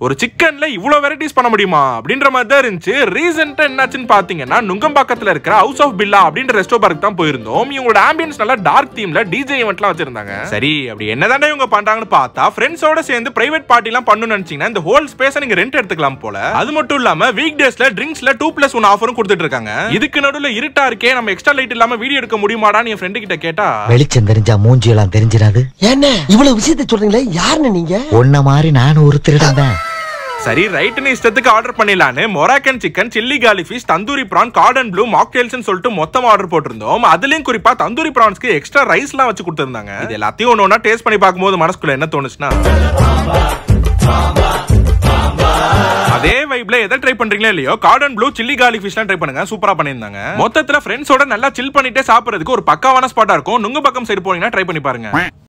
ஒரு சிக்கன்ல இவ்வளவு வெரைட்டிஸ் பண்ண முடியுமா அப்படின்ற மாதிரி தான் இருந்துச்சு ரீசெண்டா என்னாச்சுன்னு பாத்தீங்கன்னா நுங்கம்பாக்கத்துல இருக்கிற ஹவுஸ் ஆஃப் பில்லா அப்படின்ற ரெஸ்டோ பார்க் தான் போயிருந்தோம் இவங்களோட ஆம்பியன்ஸ் நல்லா டார்க் தீம்ல டிஜே ஈவெண்ட்லாம் வச்சிருந்தாங்க சரி அப்படி என்னதானே இவங்க பண்றாங்கன்னு பார்த்தா ஃப்ரெண்ட்ஸோட சேர்ந்து பிரைவேட் பார்ட்டி எல்லாம் பண்ணணும்னு நினைச்சீங்கன்னா இந்த ஹோல் ஸ்பேஸ் நீங்க ரெண்ட் எடுத்துக்கலாம் போல அது மட்டும் இல்லாம வீக் டேஸ்ல ட்ரிங்க்ஸ்ல டூ பிளஸ் ஒன் ஆஃபரும் கொடுத்துட்டு இருக்காங்க இதுக்கு நடுவுல இருட்டா இருக்கே நம்ம எக்ஸ்ட்ரா லைட் இல்லாம வீடியோ எடுக்க முடியுமாடான்னு என் ஃப்ரெண்டு கிட்ட கேட்டா வெளிச்சம் தெரிஞ்சா மூஞ்சி எல்லாம் தெரிஞ்சிடாது என்ன இவ்வளவு விஷயத்தை சொல்றீங்களே யாருன்னு நீங்க உன்ன மாதிரி நானும் ஒரு திருடன் தான் சரி ரைட்டுன்னு இஷ்டத்துக்கு ஆர்டர் பண்ணிடலான்னு மொராக்கன் சிக்கன் சில்லி காலி fish tandoori prawn cordon bleu மாக்டெயில்ஸ்னு சொல்லிட்டு மொத்தமா ஆர்டர் போட்டிருந்தோம் அதுலயும் குறிப்பா தந்தூரி ப்ரான்ஸ்க்கு எக்ஸ்ட்ரா ரைஸ்லாம் வச்சு கொடுத்திருந்தாங்க இது எல்லாத்தையும் ஒன்று ஒன்றா டேஸ்ட் பண்ணி பார்க்கும்போது மனசுக்குள்ள என்ன தோணுச்சுன்னா அதே வைப்ல எதை ட்ரை பண்றீங்களோ இல்லையோ கார்டன் ப்ளூ சில்லி காலி ஃபிஷ்லாம் ட்ரை பண்ணுங்க சூப்பரா பண்ணியிருந்தாங்க மொத்தத்துல ஃப்ரெண்ட்ஸோட நல்லா சில் பண்ணிட்டே சாப்பிடுறதுக்கு ஒரு பக்காவான ஸ்பாட்டா இருக்கும் நுங்க பக்கம் சைடு போனீங்கன்னா ட்ரை பண்ணி பாருங்க